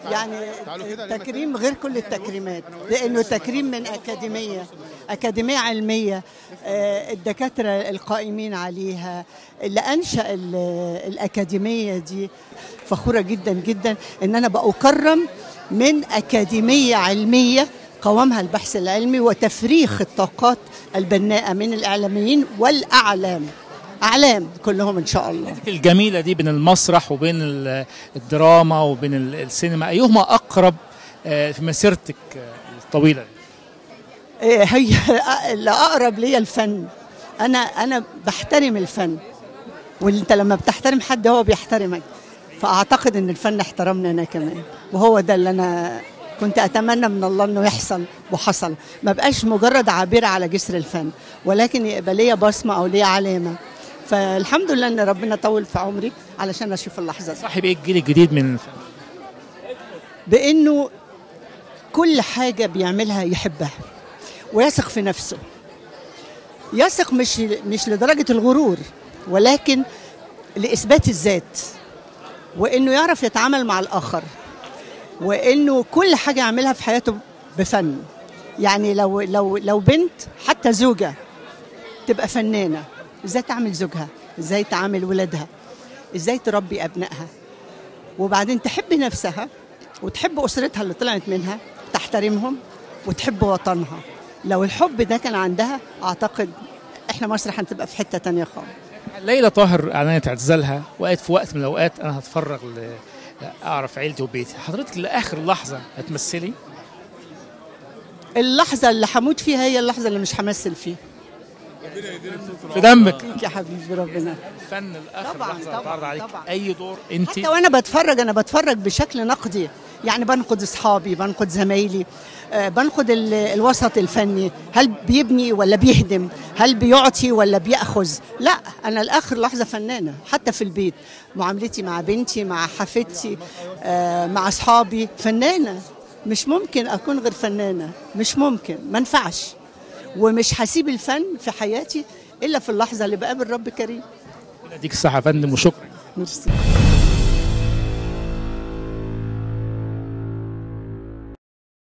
يعني التكريم غير كل التكريمات لانه تكريم من اكاديميه اكاديميه علميه آه، الدكاتره القائمين عليها اللي انشا ال- الاكاديميه دي فخوره جدا جدا ان انا بأكرم من اكاديميه علميه قوامها البحث العلمي وتفريخ الطاقات البناءه من الاعلاميين والاعلام اعلام كلهم ان شاء الله الجميله دي بين المسرح وبين ال- الدراما وبين ال- السينما ايهما اقرب آه، في مسيرتك آه، الطويله دي؟ إيه هي اللي اقرب ليا الفن انا انا بحترم الفن وانت لما بتحترم حد هو بيحترمك فاعتقد ان الفن احترمني انا كمان وهو ده اللي انا كنت اتمنى من الله انه يحصل وحصل ما بقاش مجرد عابره على جسر الفن ولكن يبقى ليا بصمه او ليا علامه فالحمد لله ان ربنا طول في عمري علشان اشوف اللحظه دي صاحب ايه الجيل الجديد من الفن بانه كل حاجه بيعملها يحبها ويثق في نفسه يثق مش مش لدرجه الغرور ولكن لاثبات الذات وانه يعرف يتعامل مع الاخر وانه كل حاجه يعملها في حياته بفن يعني لو لو لو بنت حتى زوجه تبقى فنانه ازاي تعمل زوجها ازاي تعامل ولادها ازاي تربي ابنائها وبعدين تحب نفسها وتحب اسرتها اللي طلعت منها تحترمهم وتحب وطنها لو الحب ده كان عندها اعتقد احنا مصر هتبقى في حته تانية خالص ليلى طاهر اعلنت اعتزالها وقالت في وقت من الاوقات انا هتفرغ ل- اعرف عيلتي وبيتي حضرتك لاخر لحظه هتمثلي اللحظه اللي هموت فيها هي اللحظه اللي مش همثل فيها في دمك يا حبيبي ربنا الفن لاخر طبعاً، لحظه طبعاً، هتعرض عليك طبعاً. اي دور انت حتى وانا بتفرج انا بتفرج بشكل نقدي يعني بنقد اصحابي بنقد زمايلي آه، بنقد ال- الوسط الفني هل بيبني ولا بيهدم هل بيعطي ولا بياخذ لا انا لاخر لحظه فنانه حتى في البيت معاملتي مع بنتي مع حفيدتي آه، مع اصحابي فنانه مش ممكن اكون غير فنانه مش ممكن ما ينفعش ومش هسيب الفن في حياتي الا في اللحظه اللي بقابل رب كريم اديك الصحه يا فندم وشكرا ميرسي